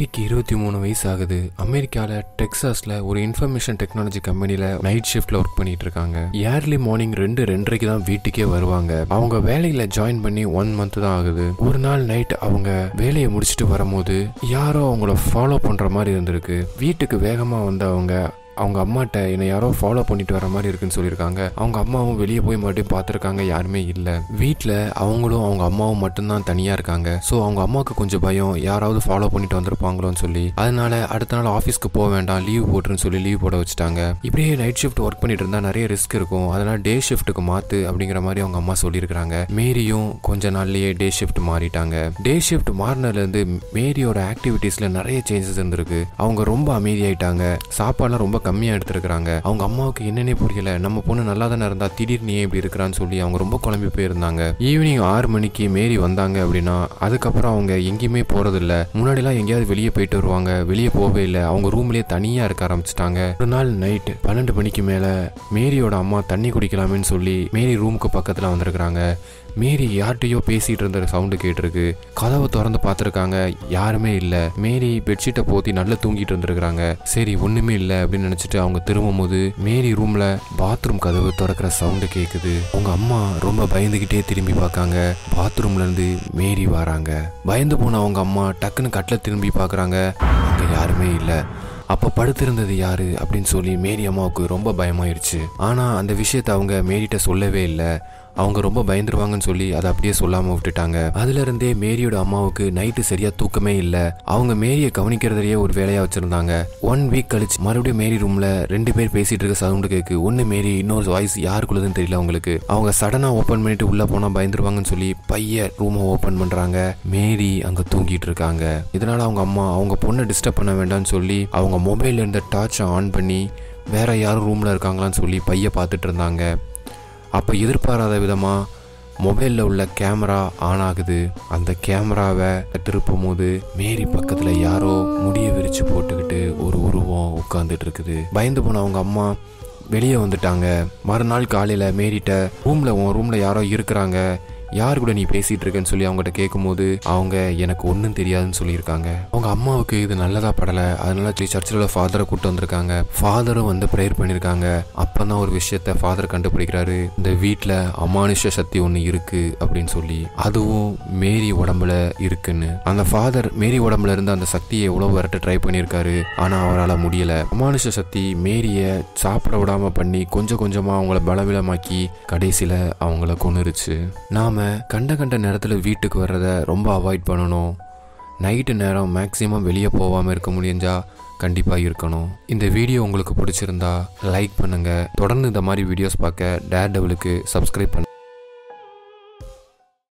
மேரிக்கு இருபத்தி மூணு வயசு ஆகுது அமெரிக்காவில் டெக்சாஸில் ஒரு இன்ஃபர்மேஷன் டெக்னாலஜி கம்பெனியில் நைட் ஷிஃப்ட்ல ஒர்க் பண்ணிட்டு இருக்காங்க ஏர்லி மார்னிங் ரெண்டு ரெண்டரைக்கு தான் வீட்டுக்கே வருவாங்க அவங்க வேலையில ஜாயின் பண்ணி ஒன் மந்த் தான் ஆகுது ஒரு நாள் நைட் அவங்க வேலையை முடிச்சுட்டு வரும்போது யாரோ அவங்கள ஃபாலோ பண்ற மாதிரி இருந்திருக்கு வீட்டுக்கு வேகமா வந்த அவங்க அவங்க அம்மாட்ட என்னை யாரோ ஃபாலோ பண்ணிட்டு வர மாதிரி இருக்குன்னு சொல்லியிருக்காங்க அவங்க அம்மாவும் வெளியே போய் மறுபடியும் பார்த்துருக்காங்க யாருமே இல்லை வீட்டில் அவங்களும் அவங்க அம்மாவும் மட்டும்தான் தனியாக இருக்காங்க ஸோ அவங்க அம்மாவுக்கு கொஞ்சம் பயம் யாராவது ஃபாலோ பண்ணிட்டு வந்திருப்பாங்களோன்னு சொல்லி அதனால அடுத்த நாள் ஆஃபீஸ்க்கு போக வேண்டாம் லீவ் போட்டுருன்னு சொல்லி லீவ் போட வச்சுட்டாங்க இப்படியே நைட் ஷிஃப்ட் ஒர்க் பண்ணிட்டு இருந்தால் நிறைய ரிஸ்க் இருக்கும் அதனால டே ஷிஃப்ட்டுக்கு மாற்று அப்படிங்கிற மாதிரி அவங்க அம்மா சொல்லியிருக்காங்க மேரியும் கொஞ்ச நாள்லயே டே ஷிஃப்ட் மாறிட்டாங்க டே ஷிஃப்ட் மாறினதுலேருந்து மேரியோட ஆக்டிவிட்டீஸில் நிறைய சேஞ்சஸ் இருந்திருக்கு அவங்க ரொம்ப அமைதியாயிட்டாங்க சாப்பாடுலாம் ரொம்ப கம்மியாக எடுத்துருக்காங்க அவங்க அம்மாவுக்கு என்னன்னே புரியல நம்ம பொண்ணு நல்லா தானே இருந்தா திடீர்னு ஏன் இப்படி இருக்கிறான்னு சொல்லி அவங்க ரொம்ப குழம்பி போயிருந்தாங்க ஈவினிங் ஆறு மணிக்கு மேரி வந்தாங்க அப்படின்னா அதுக்கப்புறம் அவங்க எங்கேயுமே போறதில்ல முன்னாடிலாம் எங்கேயாவது வெளியே போயிட்டு வருவாங்க வெளியே போகவே இல்லை அவங்க ரூம்லயே தனியாக இருக்க ஆரம்பிச்சிட்டாங்க ஒரு நாள் நைட் பன்னெண்டு மணிக்கு மேலே மேரியோட அம்மா தண்ணி குடிக்கலாமேன்னு சொல்லி மேரி ரூமுக்கு பக்கத்தில் வந்திருக்கிறாங்க மேரி யார்கிட்டயோ பேசிட்டு இருந்த சவுண்டு கேட்டிருக்கு கதவை திறந்து பார்த்துருக்காங்க யாருமே இல்லை மேரி பெட்ஷீட்டை போத்தி நல்லா தூங்கிட்டு இருந்திருக்காங்க சரி ஒண்ணுமே இல்லை அப்படின்னு நினைச்சிட்டு அவங்க திரும்பும் போது மேரி ரூம்ல பாத்ரூம் கதவு திறக்கிற சவுண்டு கேட்குது அவங்க அம்மா ரொம்ப பயந்துகிட்டே திரும்பி பார்க்காங்க பாத்ரூம்ல இருந்து மேரி வராங்க பயந்து போன அவங்க அம்மா டக்குன்னு கட்டில் திரும்பி பார்க்கறாங்க அங்க யாருமே இல்லை அப்போ படுத்திருந்தது யாரு அப்படின்னு சொல்லி மேரி அம்மாவுக்கு ரொம்ப பயமாயிருச்சு ஆனா அந்த விஷயத்த அவங்க மேரிட்ட சொல்லவே இல்லை அவங்க ரொம்ப பயந்துருவாங்கன்னு சொல்லி அதை அப்படியே சொல்லாம விட்டுட்டாங்க அதுல இருந்தே மேரியோட அம்மாவுக்கு நைட்டு சரியா தூக்கமே இல்ல அவங்க மேரியை கவனிக்கிறதுலயே ஒரு வேலையா வச்சிருந்தாங்க ஒன் வீக் கழிச்சு மறுபடியும் மேரி ரூம்ல ரெண்டு பேர் பேசிட்டு இருக்க சவுண்டு கேக்கு ஒன்னு மேரி இன்னொரு வாய்ஸ் யாருக்குள்ளதுன்னு தெரியல அவங்களுக்கு அவங்க சடனா ஓபன் பண்ணிட்டு உள்ள போனா பயந்துருவாங்கன்னு சொல்லி பைய ரூமை ஓபன் பண்றாங்க மேரி அங்க தூங்கிட்டு இருக்காங்க இதனால அவங்க அம்மா அவங்க பொண்ணை டிஸ்டர்ப் பண்ண வேண்டாம்னு சொல்லி அவங்க மொபைல்ல இருந்த டார்ச்சை ஆன் பண்ணி வேற யாரும் ரூம்ல இருக்காங்களான்னு சொல்லி பைய பார்த்துட்டு இருந்தாங்க அப்போ எதிர்பாராத விதமாக மொபைலில் உள்ள கேமரா ஆன் ஆகுது அந்த கேமராவை திருப்பும் போது மேரி பக்கத்தில் யாரோ முடிய விரிச்சு போட்டுக்கிட்டு ஒரு உருவம் உட்காந்துட்டு இருக்குது பயந்து போன அவங்க அம்மா வெளியே வந்துட்டாங்க மறுநாள் காலையில் மேரிட்ட ரூமில் உன் ரூமில் யாரோ இருக்கிறாங்க யார் கூட நீ பேசிட்டு இருக்கேன்னு சொல்லி அவங்ககிட்ட கேட்கும்போது அவங்க எனக்கு ஒன்றும் தெரியாதுன்னு சொல்லியிருக்காங்க அவங்க அம்மாவுக்கு இது நல்லதா படலை அதனால சர்ச்சில் ஃபாதரை கூட்டு வந்திருக்காங்க ஃபாதரும் வந்து ப்ரேயர் பண்ணியிருக்காங்க அப்பதான் ஒரு விஷயத்த ஃபாதர் கண்டுபிடிக்கிறாரு இந்த வீட்டில் அமானுஷ சக்தி ஒன்று இருக்கு அப்படின்னு சொல்லி அதுவும் மேரி உடம்புல இருக்குன்னு அந்த ஃபாதர் மேரி உடம்புல இருந்து அந்த சக்தியை எவ்வளோ விரட்ட ட்ரை பண்ணியிருக்காரு ஆனால் அவரால் முடியல அமானுஷ சக்தி மேரியை சாப்பிட விடாம பண்ணி கொஞ்சம் கொஞ்சமாக அவங்கள பலவீனமாக்கி கடைசியில் அவங்கள கொன்னுருச்சு நாம கண்ட கண்ட நேரத்தில் வீட்டுக்கு வர்றத ரொம்ப அவாய்ட் பண்ணணும் நைட்டு நேரம் மேக்ஸிமம் வெளியே போகாமல் இருக்க முடிஞ்சா கண்டிப்பாக இருக்கணும் இந்த வீடியோ உங்களுக்கு பிடிச்சிருந்தா லைக் பண்ணுங்கள் தொடர்ந்து இந்த மாதிரி வீடியோஸ் பார்க்க டேர் டெவலுக்கு சப்ஸ்கிரைப் பண்ணுங்க